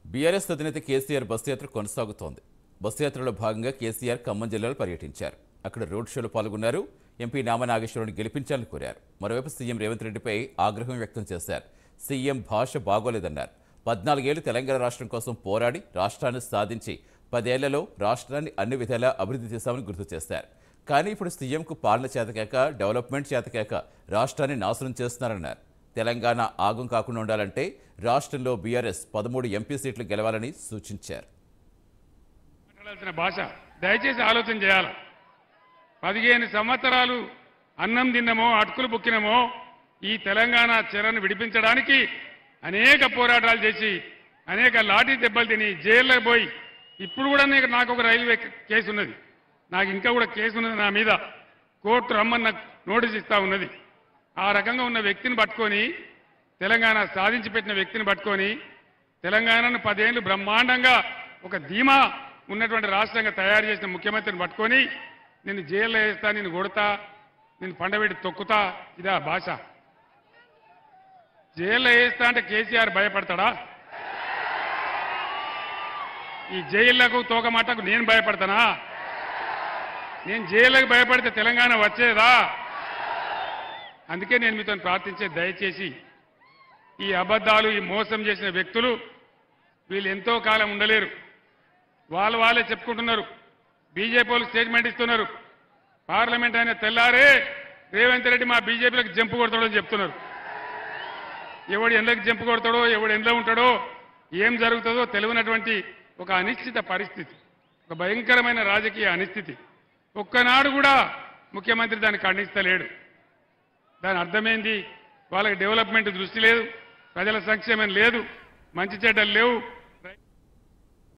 BRS అధినేత KCR bus యాత్ర కొనసాగుతోంది బస్సు యాత్రలో భాగంగా కేసీఆర్ ఖమ్మం జిల్లాలో పర్యటించారు అక్కడ రోడ్ షోలో పాల్గొన్నారు ఎంపీ నామా నాగేశ్వరరావుని గెలిపించాలని కోరారు మరోవైపు సీఎం రేవంత్ రెడ్డిపై ఆగ్రహం వ్యక్తం చేశారు సీఎం భాష బాగోలేదన్నారు పద్నాలుగేళ్లు తెలంగాణ రాష్ట్రం కోసం పోరాడి రాష్ట్రాన్ని సాధించి పదేళ్లలో రాష్ట్రాన్ని అన్ని విధాలా అభివృద్ధి చేశామని గుర్తు చేశారు కానీ ఇప్పుడు సీఎంకు పాలన చేతకాక డెవలప్మెంట్ చేతకాక రాష్ట్రాన్ని నాశనం చేస్తున్నారన్నారు తెలంగాణ ఆగం కాకుండా ఉండాలంటే రాష్ట్రంలో బీఆర్ఎస్ పదమూడు ఎంపీ సీట్లు గెలవాలని సూచించారు మాట్లాడాల్సిన భాష దయచేసి ఆలోచన చేయాలి పదిహేను సంవత్సరాలు అన్నం తిన్నమో అటుకులు బుక్కినమో ఈ తెలంగాణ చెరను విడిపించడానికి అనేక పోరాటాలు చేసి అనేక లాఠీ దెబ్బలు తిని జైల్లో పోయి ఇప్పుడు కూడా నీకు- నాకు ఒక రైల్వే కేసు ఉన్నది నాకు ఇంకా కూడా కేసు ఉన్నది నా మీద కోర్టు రమ్మని నాకు నోటీస్ ఇస్తా ఉన్నది ఆ రకంగా ఉన్న వ్యక్తిని పట్టుకొని తెలంగాణ సాధించి పెట్టిన వ్యక్తిని పట్టుకొని తెలంగాణను పదేళ్లు బ్రహ్మాండంగా ఒక ధీమా ఉన్నటువంటి రాష్ట్రంగా తయారు చేసిన ముఖ్యమంత్రిని పట్టుకొని నేను జైల్లో వేస్తా నేను కొడతా నేను పండబెట్టి తొక్కుతా ఇదా భాష జైల్లో వేస్తా అంటే కేసీఆర్ భయపడతాడా ఈ జైళ్లకు తోకమాటకు నేను భయపడతానా నేను జైళ్ళకు భయపడితే తెలంగాణ వచ్చేదా అందుకే నేను మీతో ప్రార్థించే దయచేసి ఈ అబద్ధాలు ఈ మోసం చేసిన వ్యక్తులు వీళ్ళు ఎంతో కాలం ఉండలేరు వాళ్ళు వాళ్ళే చెప్పుకుంటున్నారు బీజేపీ వాళ్ళు స్టేట్మెంట్ ఇస్తున్నారు పార్లమెంట్ అయిన తెల్లారే రేవంత్ రెడ్డి మా బీజేపీలకు జంపు కొడతాడో అని చెప్తున్నారు ఎవడు ఎండ్లకు జంపు కొడతాడో ఎవడు ఎండ్లో ఉంటాడో ఏం జరుగుతుందో తెలియనటువంటి ఒక అనిశ్చిత పరిస్థితి ఒక భయంకరమైన రాజకీయ అనిస్థితి ఒక్కనాడు కూడా ముఖ్యమంత్రి దాన్ని ఖండిస్తలేడు దాని అర్థమైంది వాళ్ళకి డెవలప్మెంట్ దృష్టి లేదు ప్రజల సంక్షేమం లేదు మంచి చెడ్డలు లేవు